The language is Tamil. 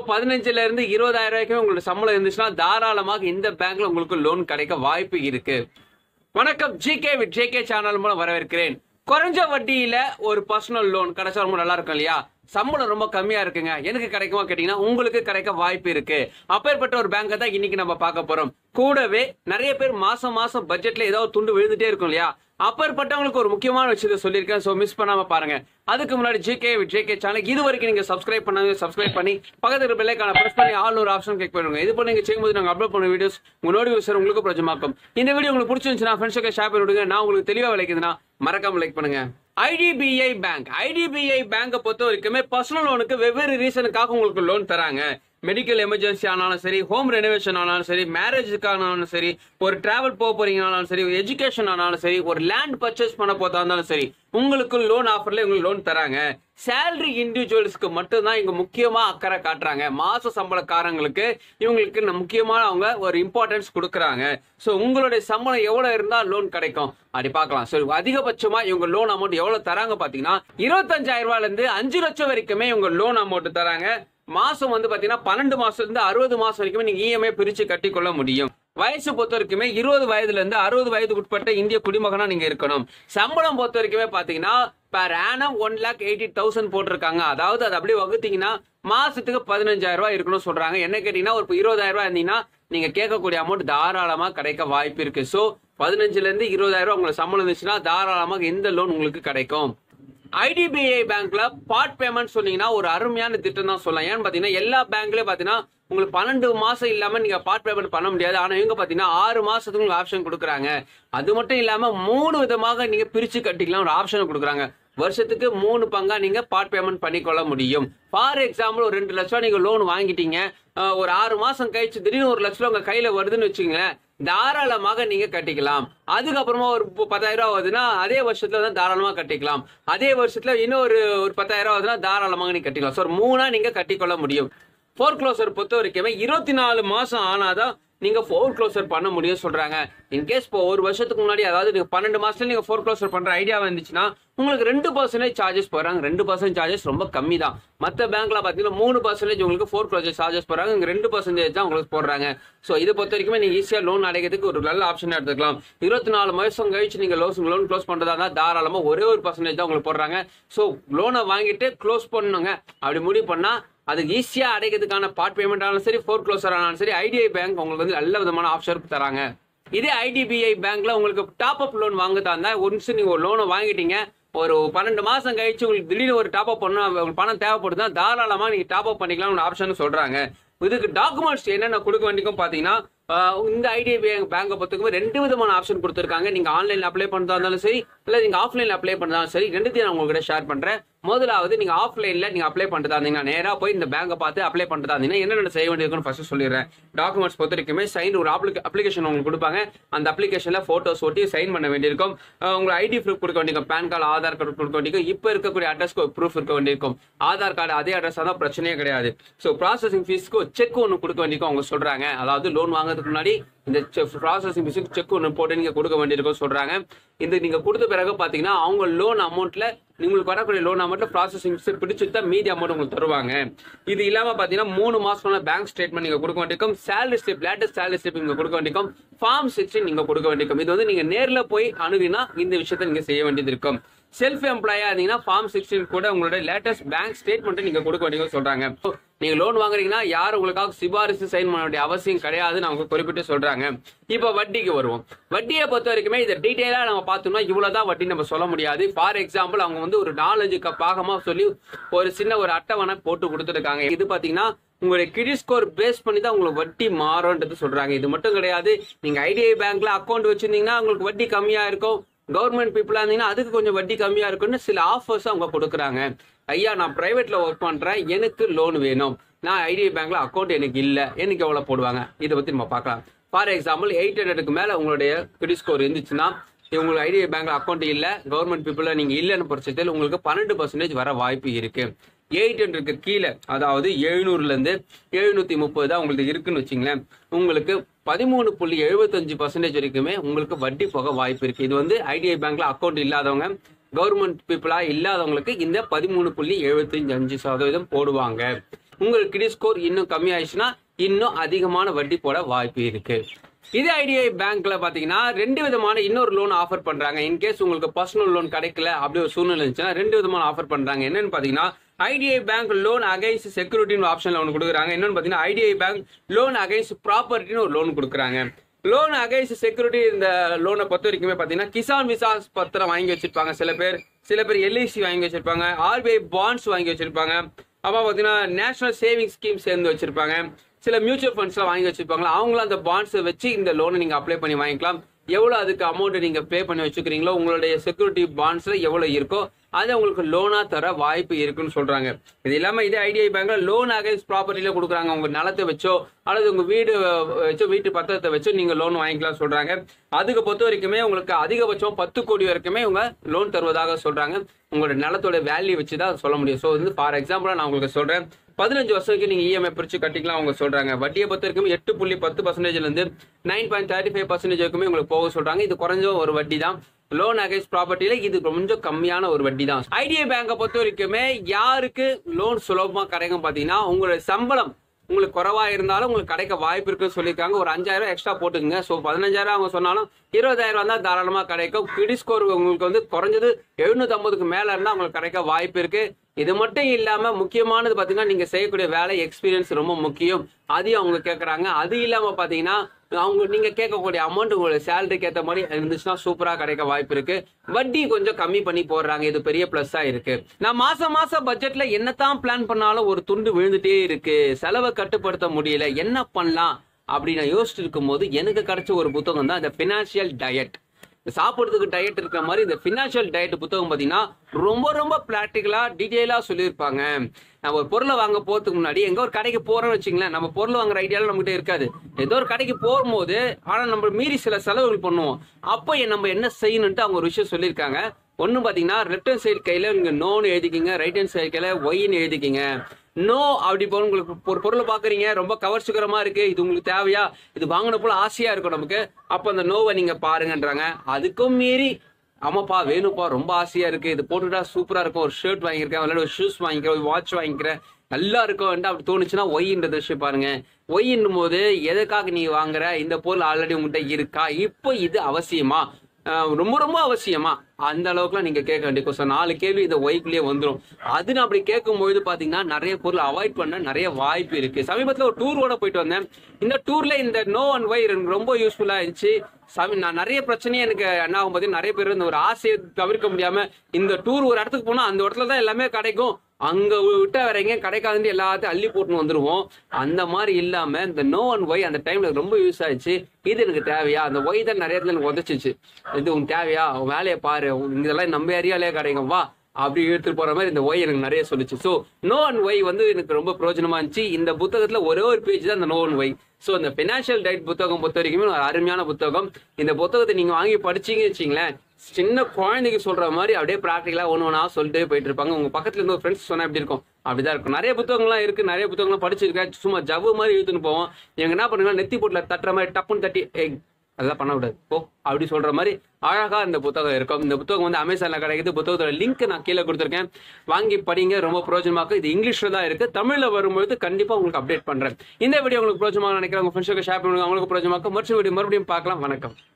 பதினஞ்சுல இருந்து இருபதாயிரம் ரூபாய்க்கு உங்களுக்கு சம்பளம் இருந்துச்சுன்னா தாராளமாக இந்த பேங்க்ல உங்களுக்கு லோன் கிடைக்க வாய்ப்பு இருக்கு வணக்கம் ஜிகே வித் ஜேகே சேனல் மூலம் வரவேற்கிறேன் குறைஞ்ச வட்டியில ஒரு பர்சனல் லோன் கிடைச்சா ரொம்ப நல்லா இருக்கும் இல்லையா சம்பளம் ரொம்ப கம்மியா இருக்குங்க எனக்கு கிடைக்குமா கேட்டீங்கன்னா உங்களுக்கு கிடைக்க வாய்ப்பு இருக்கு அப்பேற்பட்ட ஒரு பேங்கை தான் இன்னைக்கு நம்ம பார்க்க போறோம் கூடவே நிறைய பேர் மாசம் மாசம் பட்ஜெட்ல ஏதாவது துண்டு விழுந்துட்டே இருக்கும் இல்லையா அப்பேற்பட்டவங்களுக்கு ஒரு முக்கியமான விஷயத்தை சொல்லியிருக்கேன் ஸோ மிஸ் பண்ணாம பாருங்க அதுக்கு முன்னாடி ஜிகே வித் ஜேகே சேனல் இது வரைக்கும் நீங்க சப்ஸ்கிரைப் பண்ணாங்க சப்ஸ்கிரைப் பண்ணி பக்கத்துல பெல்லைக்கான பிரஸ் பண்ணி ஆல் ஒரு ஆப்ஷன் கிளிக் பண்ணுங்க இது பண்ணி நீங்க செய்யும்போது நாங்க அப்லோட் பண்ண வீடியோஸ் உங்க நோட்டிஃபிகேஷன் உங்களுக்கு பிரஜமாக்கும் இந்த வீடியோ உங்களுக்கு பிடிச்சிருந்துச்சுன்னா ஃப்ரெண்ட்ஸுக்கு ஷேர் பண்ணி விடுங்க நான் உங்களுக்கு தெளிவா விளைக்குதுன்னா மறக்காம லைக் பண்ணுங்க ஐடிபிஐ பேங்க் ஐடிபிஐ பேங்கை பொறுத்த வரைக்குமே பர்சனல் லோனுக்கு வெவ்வேறு ரீசனுக்காக உங்களுக்கு லோன் தராங்க மெடிக்கல் எமர்ஜென்சி ஆனாலும் சரி ஹோம் ரெனோவேஷன் ஆனாலும் சரி மேரேஜுக்கானாலும் சரி ஒரு டிராவல் போக போறீங்கனாலும் சரி எஜுகேஷன் ஆனாலும் சரி ஒரு லேண்ட் பர்ச்சேஸ் பண்ண போதா இருந்தாலும் சரி உங்களுக்கு லோன் ஆஃபர்ல உங்களுக்கு லோன் தராங்க சேலரி இண்டிவிஜுவல்ஸ்க்கு மட்டும்தான் இங்க முக்கியமா அக்கறை காட்டுறாங்க மாச சம்பளக்காரங்களுக்கு இவங்களுக்கு ந- முக்கியமான அவங்க ஒரு இம்பார்ட்டன்ஸ் கொடுக்குறாங்க ஸோ உங்களுடைய சம்பளம் எவ்வளவு இருந்தா லோன் கிடைக்கும் அப்படி பார்க்கலாம் சரி அதிகபட்சமா இவங்க லோன் அமௌண்ட் எவ்வளவு தராங்க பாத்தீங்கன்னா இருபத்தஞ்சாயிரம் ரூபாயில இருந்து அஞ்சு லட்சம் வரைக்குமே இவங்க லோன் அமௌண்ட் தராங்க மாசம் வந்து பாத்தீங்கன்னா பன்னெண்டு மாசம் இருந்து அறுபது மாசம் வரைக்குமே நீங்க இஎம்ஐ பிரிச்சு கட்டி கொள்ள முடியும் வயசு பொறுத்த வரைக்குமே இருபது வயதுல இருந்து அறுபது வயதுக்கு உட்பட்ட இந்திய குடிமகனா நீங்க இருக்கணும் சம்பளம் பொறுத்த வரைக்குமே பாத்தீங்கன்னா per annum one lakh eighty thousand போட்டிருக்காங்க அதாவது அது அப்படியே வகுத்தீங்கன்னா மாசத்துக்கு பதினஞ்சாயிரம் ரூபாய் இருக்கணும் சொல்றாங்க என்ன கேட்டீங்கன்னா ஒரு இருபதாயிரம் ரூபாய் இருந்தீங்கன்னா நீங்க கேட்கக்கூடிய அமௌண்ட் தாராளமா கிடைக்க வாய்ப்பு இருக்கு சோ பதினஞ்சுல இருந்து இருபதாயிரம் ரூபாய் உங்களுக்கு சம்பளம் இருந்துச்சுன்னா தாராளமாக இந்த லோன் உங்களுக்கு கிடைக்கும் ஐடிபிஐ பேங்க்ல பார்ட் பேமெண்ட் சொன்னீங்கன்னா ஒரு அருமையான திட்டம் தான் சொல்லலாம் ஏன்னு பாத்தீங்கன்னா எல்லா பேங்க்லயும் பாத்தீங்கன்னா உங்களுக்கு பன்னெண்டு மாசம் இல்லாம நீங்க பார்ட் பேமெண்ட் பண்ண முடியாது ஆனா இவங்க பாத்தீங்கன்னா ஆறு மாசத்துக்கு உங்களுக்கு ஆப்ஷன் கொடுக்குறாங்க அது மட்டும் இல்லாம மூணு விதமாக நீங்க பிரிச்சு கட்டிக்கலாம் ஒரு ஆப்ஷன் கொடுக்குறாங்க வருஷத்துக்கு மூணு பங்கா நீங்க பார்ட் பேமெண்ட் பண்ணிக்கொள்ள முடியும் ஃபார் எக்ஸாம்பிள் ஒரு ரெண்டு லட்சம் நீங்க லோன் வாங்கிட்டீங்க அஹ் ஒரு ஆறு மாசம் கழிச்சு திடீர்னு ஒரு லட்சம் உங்க கையில வருதுன்னு வச்சுங்களேன் தாராளமாக நீங்க கட்டிக்கலாம் அதுக்கப்புறமா ஒரு பு- பத்தாயிரம் ரூபாய் வருதுன்னா அதே வருஷத்துல தான் தாராளமா கட்டிக்கலாம் அதே வருஷத்துல இன்னொரு ஒரு பத்தாயிரம் ரூபாய் வருதுன்னா தாராளமாக நீங்க கட்டிக்கலாம் ஸோ ஒரு மூணா நீங்க கட்டிக்கொள்ள முடியும் ஃபோர் க்ளோசர் பொறுத்த வரைக்குமே இருபத்தி நாலு மாசம் ஆனாதான் நீங்க ஃபோர் க்ளோசர் பண்ண முடியும் சொல்றாங்க இன்கேஸ் இப்போ ஒரு வருஷத்துக்கு முன்னாடி அதாவது நீங்க பன்னெண்டு மாசத்துல நீங்க ஃபோர் க்ளோசர் பண்ற ஐடியா வந்துச்சுன்னா உங்களுக்கு ரெண்டு பர்சன்டேஜ் சார்ஜஸ் போறாங்க ரெண்டு பர்சன்ட் சார்ஜஸ் ரொம்ப கம்மி தான் மற்ற பேங்க்ல பாத்தீங்கன்னா மூணு பர்சன்டேஜ் உங்களுக்கு ஃபோர் க்ளோசர் சார்ஜஸ் போறாங்க இங்க ரெண்டு பர்சன்டேஜ் தான் உங்களுக்கு போடுறாங்க ஸோ இதை பொறுத்த வரைக்குமே நீங்க ஈஸியா லோன் அடைக்கிறதுக்கு ஒரு நல்ல ஆப்ஷன் எடுத்துக்கலாம் இருபத்தி நாலு மாசம் கழிச்சு நீங்க லோன் லோன் க்ளோஸ் பண்றதா இருந்தா தாராளமா ஒரே ஒரு பர்சன்டேஜ் தான் உங்களுக்கு போடுறாங்க ஸோ லோனை வாங்கிட்டு க்ளோஸ் பண்ணுங்க அப்படி முடிவு பண்ணா அதுக்கு ஈஸியா அடைக்கிறதுக்கான பார்ட் பேமெண்ட் ஆனாலும் சரி ஃபோர் க்ளோசர் ஆனாலும் சரி ஐடிஐ பேங்க் உங்களுக்கு வந்து நல்ல விதமான ஆப்ஷன் தராங்க இதே ஐடிபிஐ பேங்க்ல உங்களுக்கு டாப் அப் லோன் வாங்குதா இருந்தா ஒன்ஸ் நீங்க ஒரு லோனை வாங்கிட்டீங்க ஒரு பன்னெண்டு மாசம் கழிச்சு உங்களுக்கு திடீர்னு ஒரு டாப் அப் பண்ண உங்களுக்கு பணம் தேவைப்படுதுன்னா தாராளமா நீங்க டாப் அப் பண்ணிக்கலாம் ஆப்ஷன் சொல்றாங்க இதுக்கு டாக்குமெண்ட்ஸ் என்னென்ன கொடுக்க வேண்டியும் பாத்தீங்கன்னா ஆஹ் இந்த ஐடிஐபி பேங்கை பொறுத்தவரைக்கும் ரெண்டு விதமான ஆப்ஷன் கொடுத்துருக்காங்க நீங்க ஆன்லைன்ல அப்ளை பண்றதா இருந்தாலும் சரி இல்ல நீங்க ஆஃப்லைன்ல அப்ளை பண்றதாலும் சரி ரெண்டுத்தையும் நான் உங்ககிட்ட ஷேர் பண்றேன் முதலாவது நீங்க ஆஃப்லைன்ல நீங்க அப்ளை பண்றதா இருந்தீங்கன்னா நேரா போய் இந்த பேங்கை பார்த்து அப்ளை பண்றதா இருந்தீங்கன்னா என்னென்ன செய்ய வேண்டியிருக்குன்னு ஃபர்ஸ்ட் சொல்லிடுறேன் டாக்குமெண்ட்ஸ் பொறுத்த வரைக்குமே சைன் ஒரு அப்ளிகேஷன் உங்களுக்கு கொடுப்பாங்க அந்த அப்ளிகேஷன்ல போட்டோஸ் ஒட்டி சைன் பண்ண வேண்டியிருக்கும் ஆஹ் உங்க ஐடி ப்ரூஃப் கொடுக்க வேண்டியிருக்கும் பேன் கார்டு ஆதார் கார்டு கொடுக்க வேண்டியிருக்கும் இப்போ இருக்கக்கூடிய அட்ரஸ்க்கு ப்ரூஃப் இருக்க வேண்டியிருக்கும் ஆதார் கார்டு அதே அட்ரஸ் தான் பிரச்சனையே கிடையாது ஸோ ப்ராசஸிங் ஃபீஸ்க்கு செக் ஒன்று கொடுக்க வேண்டியிருக்கும் அவங்க சொல்றாங்க அதாவது லோன் வாங்குறதுக்கு முன்னாடி இந்த ப்ராசஸிங் ஃபீஸுக்கு செக் ஒன்று போட்டு நீங்க கொடுக்க வேண்டியிருக்கும் சொல்றாங்க இந்த நீங்க கொடுத்த பிறகு பாத்தீங்கன்னா அவங்க லோன் அமௌண்ட்ல உங்களுக்கு வரக்கூடிய லோன் அமௌண்ட்ல ப்ராசஸிங் ஃபீஸ் பிடிச்சு தான் மீதி அமௌண்ட் உங்களுக்கு தருவாங்க இது இல்லாம பாத்தீங்கன்னா மூணு மாசம் பேங்க் ஸ்டேட்மெண்ட் நீங்க கொடுக்க வேண்டியிருக்கும் salary slip latest salary slip நீங்க கொடுக்க வேண்டியிருக்கும் ஃபார்ம் சிக்ஸ்டின் நீங்க கொடுக்க வேண்டியிருக்கும் இது வந்து நீங்க நேர்ல போய் அணுகினா இந்த விஷயத்தை நீங்க செய்ய வேண்டியது இருக்கும் செல்ஃப் எம்ப்ளாயா இருந்தீங்கன்னா ஃபார்ம் சிக்ஸ்டின் கூட உங்களோட லேட்டஸ்ட் பேங்க் ஸ்டேட்மெண்ட் நீங்க கொடுக்க வேண்டியது சொல்றாங்க நீங்க லோன் வாங்குறீங்கன்னா யாரும் உங்களுக்காக சிபாரிசு சைன் பண்ண வேண்டிய அவசியம் கிடையாதுன்னு அவங்க குறிப்பிட்டு சொல்றாங்க இப்போ வட்டிக்கு வருவோம் வட்டியை பொறுத்த வரைக்குமே இதை டீட்டெயிலா நம்ம பார்த்தோம்னா இவ்வளவுதான் வட்டி நம்ம சொல்ல முடியாது ஃபார் எக்ஸாம்பிள் அவங்க வந்து ஒரு நாலஞ்சு க- பாகமா சொல்லி ஒரு சின்ன ஒரு அட்டவணை போட்டு கொடுத்துருக்காங்க இது பாத்தீங்கன்னா உங்களுடைய கிரெடிட் ஸ்கோர் பேஸ் பண்ணி தான் உங்களுக்கு வட்டி மாறும்ன்றது சொல்றாங்க இது மட்டும் கிடையாது நீங்க ஐடிஐ பேங்க்ல அக்கௌண்ட் வச்சிருந்தீங்கன்னா உங்களுக்கு வட்டி கம்மியா இருக்கும் கவர்மெண்ட் பீப்புளா இருந்தீங்கன்னா அதுக்கு கொஞ்சம் வட்டி கம்மியா இருக்கும்னு சில ஆஃபர்ஸ் அவங்க கொடுக்குறாங்க ஐயா நான் பிரைவேட்ல ஒர்க் பண்றேன் எனக்கு லோன் வேணும் நான் ஐடிஐ பேங்க்ல அக்கௌண்ட் எனக்கு இல்ல எனக்கு எவ்வளவு போடுவாங்க இதை பத்தி நம்ம பார்க்கலாம் ஃபார் எக்ஸாம்பிள் எயிட் ஹண்ட்ரடுக்கு மேல உங்களுடைய கிரெடிட் ஸ்கோர் இருந்துச்சுன்னா உங்களுக்கு ஐடிஐ பேங்க்ல அக்கௌண்ட் இல்ல கவர்மெண்ட் பீப்புள நீங்க இல்லைன்னு பட்சத்தில் உங்களுக்கு பன்னெண்டு பர்சன்டேஜ் வர வாய்ப்பு இருக்கு எயிட் ஹண்ட்ரட்க்கு கீழே அதாவது எழுநூறுல இருந்து எழுநூத்தி முப்பது தான் உங்களுக்கு இருக்குன்னு வச்சுங்களேன் உங்களுக்கு பதிமூணு புள்ளி எழுபத்தஞ்சு பர்சன்டேஜ் வரைக்குமே உங்களுக்கு வட்டி போக வாய்ப்பு இருக்கு இது வந்து ஐடிஐ பேங்க்ல அக்கௌண்ட் இல்லாதவங்க கவர்மெண்ட் பீப்புளா இல்லாதவங்களுக்கு இந்த பதிமூணு புள்ளி எழுபத்தஞ்சு அஞ்சு சதவீதம் போடுவாங்க உங்களுக்கு கிரெடிட் ஸ்கோர் இன்னும் கம்மியாயிடுச்சுன்னா இன்னும் அதிகமான வட்டி போட வாய்ப்பு இருக்கு இதே ஐடிஐ பேங்க்ல பாத்தீங்கன்னா ரெண்டு விதமான இன்னொரு லோன் ஆஃபர் பண்றாங்க இன்கேஸ் உங்களுக்கு பர்சனல் லோன் கிடைக்கல அப்படி ஒரு சூழ்நிலை இருந்துச்சுன்னா ரெண்டு விதமான ஆஃபர் பண்றாங்க என்னன்னு பாத்தீங்கன்னா ஐடிஐ பேங்க் லோன் அகைன்ஸ்ட் செக்யூரிட்டின்னு ஆப்ஷன்ல ஒன்று கொடுக்குறாங்க இன்னொன்னு பாத்தீங்கன்னா ஐடிஐ பேங்க் லோன் அகைன்ஸ்ட் ப்ராப்பர்ட்டின்னு ஒரு லோன் கொடுக்குறாங்க லோன் அகைன்ஸ்ட் செக்யூரிட்டி இந்த லோனை பொறுத்த வரைக்குமே பாத்தீங்கன்னா கிசான் விசாஸ் பத்திரம் வாங்கி வச்சிருப்பாங்க சில பேர் சில பேர் எல்ஐசி வாங்கி வச்சிருப்பாங்க ஆர்பிஐ பாண்ட்ஸ் வாங்கி வச்சிருப்பாங்க அப்போ பார்த்தீங்கன்னா நேஷனல் சேவிங் ஸ்கீம் சேர்ந்து வச்சிருப்பாங்க சில மியூச்சுவல் ஃபண்ட்ஸ்லாம் வாங்கி வச்சிருப்பாங்களா அவங்களும் அந்த பாண்ட்ஸை வச்சு இந்த லோனை நீங்கள் அப்ளை பண்ணி வாங்கிக்கலாம் எவ்வளோ அதுக்கு அமௌண்ட் நீங்கள் பே பண்ணி வச்சுக்கிறீங்களோ உங்களுடைய செக்யூரிட்டி பாண்ட்ஸில் எவ்வளோ இருக்கோ அதை உங்களுக்கு லோனா தர வாய்ப்பு இருக்குன்னு சொல்றாங்க இது இல்லாம இதே ஐடிஐ பேங்க்ல லோன் அகைன்ஸ்ட் ப்ராப்பர்ட்டில கொடுக்குறாங்க உங்க நிலத்தை வச்சோ அல்லது உங்க வீடு அஹ், வச்சோ வீட்டு பத்திரத்தை வச்சோ நீங்க லோன் வாங்கிக்கலாம் சொல்றாங்க அதுக்கு பொறுத்த வரைக்குமே உங்களுக்கு அதிகபட்சம் பத்து கோடி வரைக்குமே உங்க லோன் தருவதாக சொல்றாங்க உங்களோட நிலத்தோட வேல்யூ வச்சு தான் சொல்ல முடியும் ஸோ வந்து ஃபார் எக்ஸாம்பிளா நான் உங்களுக்கு சொல்றேன் பதினஞ்சு வருஷத்துக்கு நீங்க இஎம்ஐ பிரிச்சு கட்டிக்கலாம் அவங்க சொல்றாங்க வட்டியை பொறுத்த வரைக்கும் எட்டு புள்ளி பத்து பர்சன்டேஜ்ல இருந்து nine point thirty five percentage வரைக்குமே உங்களுக்கு போக சொல்றாங்க இது குறைஞ்ச ஒரு வட்டி தான் லோன் அகைன்ஸ்ட் ப்ராப்பர்ட்டியில இது கொஞ்சம் கம்மியான ஒரு வட்டி தான் ஐடிஐ பேங்கை பொறுத்த வரைக்குமே யாருக்கு லோன் சுலபமா கிடைக்கும் பாத்தீங்கன்னா உங்களோட சம்பளம் உங்களுக்கு குறைவா இருந்தாலும் உங்களுக்கு கிடைக்க வாய்ப்பு இருக்குன்னு சொல்லியிருக்காங்க ஒரு அஞ்சாயிரம் எக்ஸ்ட்ரா போட்டுக்கங்க ஸோ பதினஞ்சாயிரம் அவங்க சொன்னாலும் இருபதாயிரம் தான் தாராளமா கிடைக்கும் கிரெடிட் ஸ்கோர் உங்களுக்கு வந்து குறைஞ்சது எழுநூத்தி ஐம்பதுக்கு மேல இருந்தா உங்களுக்கு கிடைக்க வாய்ப்பு இருக்கு இது மட்டும் இல்லாம முக்கியமானது பாத்தீங்கன்னா நீங்க செய்யக்கூடிய வேலை எக்ஸ்பீரியன்ஸ் ரொம்ப முக்கியம் அதையும் அவங்க கேட்கறாங்க அது இல்லாம பாத்தீங்கன்னா அவங்க நீங்க கேட்கக்கூடிய அமௌண்ட் உங்களோட சேலரிக்கு ஏற்ற மாதிரி இருந்துச்சுன்னா சூப்பரா கிடைக்க வாய்ப்பு இருக்கு வட்டி கொஞ்சம் கம்மி பண்ணி போடுறாங்க இது பெரிய பிளஸ்ஸா இருக்கு நான் மாசம் மாசம் பட்ஜெட்ல என்னதான் பிளான் பண்ணாலும் ஒரு துண்டு விழுந்துட்டே இருக்கு செலவை கட்டுப்படுத்த முடியல என்ன பண்ணலாம் அப்படி நான் யோசிச்சுட்டு இருக்கும்போது எனக்கு கிடைச்ச ஒரு புத்தகம் தான் இந்த பினான்சியல் டயட் சாப்பிட்றதுக்கு டயட் இருக்கிற மாதிரி இந்த ஃபினான்ஷியல் டயட் புத்தகம் பார்த்தீங்கன்னா ரொம்ப ரொம்ப ப்ராக்டிக்கலாக டீட்டெயிலாக சொல்லியிருப்பாங்க நம்ம ஒரு பொருளை வாங்க போகிறதுக்கு முன்னாடி எங்க ஒரு கடைக்கு போறோம்னு வச்சுங்களேன் நம்ம பொருள் வாங்குற ஐடியாலாம் நம்மகிட்ட இருக்காது ஏதோ ஒரு கடைக்கு போகும்போது ஆனால் நம்ம மீறி சில செலவுகள் பண்ணுவோம் அப்போ நம்ம என்ன செய்யணுன்ட்டு அவங்க ஒரு விஷயம் சொல்லியிருக்காங்க ஒன்று பார்த்தீங்கன்னா லெஃப்ட் ஹேண்ட் சைடு கையில் நீங்கள் நோன்னு எழுதிக்கிங்க ரைட் ஹேண்ட் சைடு கையில் ஒயின்னு எழுதிக்கிங்க நோ அப்படி போல உங்களுக்கு ஒரு பொருளை பாக்குறீங்க ரொம்ப கவர்ச்சிகரமா இருக்கு இது உங்களுக்கு தேவையா இது வாங்கின போல ஆசையா இருக்கும் நமக்கு அப்ப அந்த நோவை நீங்க பாருங்கன்றாங்க அதுக்கும் மீறி ஆமாப்பா வேணும்ப்பா ரொம்ப ஆசையா இருக்கு இது போட்டுட்டா சூப்பரா இருக்கும் ஒரு ஷர்ட் வாங்கியிருக்கேன் விளையாட ஒரு ஷூஸ் வாங்கிக்கிறேன் ஒரு வாட்ச் வாங்கிக்கிறேன் நல்லா இருக்கும் அப்படி தோணுச்சுன்னா ஒய்ன்ற விஷயம் பாருங்க ஒய்ன்னும் போது எதுக்காக நீ வாங்குற இந்த பொருள் ஆல்ரெடி உங்ககிட்ட இருக்கா இப்போ இது அவசியமா ஆஹ் ரொம்ப ரொம்ப அவசியமா அந்த அளவுக்குலாம் நீங்க கேட்க வேண்டிய கொஸ்டின் நாலு கேள்வி இந்த ஒய்க்குள்ளேயே வந்துடும் அது நான் அப்படி கேட்கும்போது பாத்தீங்கன்னா நிறைய பொருள் அவாய்ட் பண்ண நிறைய வாய்ப்பு இருக்கு சமீபத்துல ஒரு டூர் கூட போயிட்டு வந்தேன் இந்த டூர்ல இந்த நோ அண்ட் ஒய் எனக்கு ரொம்ப யூஸ்ஃபுல்லா இருந்துச்சு சமி நான் நிறைய பிரச்சனையே எனக்கு என்ன ஆகும் பார்த்தீங்கன்னா நிறைய பேர் இந்த ஒரு ஆசையை தவிர்க்க முடியாம இந்த டூர் ஒரு இடத்துக்கு போனா அந்த இடத்துல தான் எல்லாமே கிடைக்கும் அங்க விட்டா வேற எங்கேயும் கிடைக்காதுன்னு எல்லாத்தையும் அள்ளி போட்டுன்னு வந்துருவோம் அந்த மாதிரி இல்லாம இந்த நோ அண்ட் ஒய் அந்த டைம்ல ரொம்ப யூஸ் ஆயிடுச்சு இது எனக்கு தேவையா அந்த ஒய் தான் நிறைய இடத்துல எனக்கு உதச்சிச்சு இது உனக்கு தேவையா உன் வேலையை பாரு உன் இதெல்லாம் நம்ம ஏரியாலே கிடைக்கும் வா அப்படி எடுத்துட்டு போற மாதிரி இந்த ஒய் எனக்கு நிறைய சொல்லுச்சு ஸோ நோ அண்ட் ஒய் வந்து எனக்கு ரொம்ப பிரயோஜனமா இருந்துச்சு இந்த புத்தகத்துல ஒரே ஒரு பேஜ் தான் இந்த நோ அண்ட் ஒய் ஸோ இந்த ஃபினான்ஷியல் டைட் புத்தகம் பொறுத்த வரைக்குமே ஒரு அருமையான புத்தகம் இந்த புத்தகத்தை நீங்க வாங்கி படிச்சீங்கன்னு வச்சிங்களேன் சின்ன குழந்தைக்கு சொல்ற மாதிரி அப்படியே ப்ராக்டிக்கலா ஒன்று ஒன்றா சொல்லிட்டே போயிட்டு இருப்பாங்க உங்க பக்கத்துல இருந்து ஒரு ஃப்ரெண்ட்ஸ் சொன்னா எப்படி இருக்கும் அப்படிதான் இருக்கும் நிறைய புத்தகங்கள்லாம் இருக்கு நிறைய புத்தகங்கள்லாம் படிச்சிருக்கேன் சும்மா ஜவ்வு மாதிரி இழுத்துன்னு போவோம் இவங்க என்ன பண்ணுங்கன்னா நெத்தி போட்டுல தட்டுற மாதிரி டப்புன்னு தட்டி ஏய் அதெல்லாம் பண்ணக்கூடாது போ அப்படி சொல்ற மாதிரி அழகா இந்த புத்தகம் இருக்கும் இந்த புத்தகம் வந்து அமேசான்ல கிடைக்குது புத்தகத்தோட லிங்க் நான் கீழே கொடுத்துருக்கேன் வாங்கி படிங்க ரொம்ப பிரோஜனமாக்கும் இது இங்கிலீஷ்ல தான் இருக்கு தமிழ்ல வரும்பொழுது கண்டிப்பா உங்களுக்கு அப்டேட் பண்றேன் இந்த வீடியோ உங்களுக்கு பிரோஜனமாக நினைக்கிறேன் உங்க ஃப்ரெண்ட்ஸுக்கு ஷேர் பண்ணுங்க அவங்களுக்கு பிரோஜனமாக்கும் மறுபடியும் மறுபடியும் பார்க்கலாம் வணக்கம்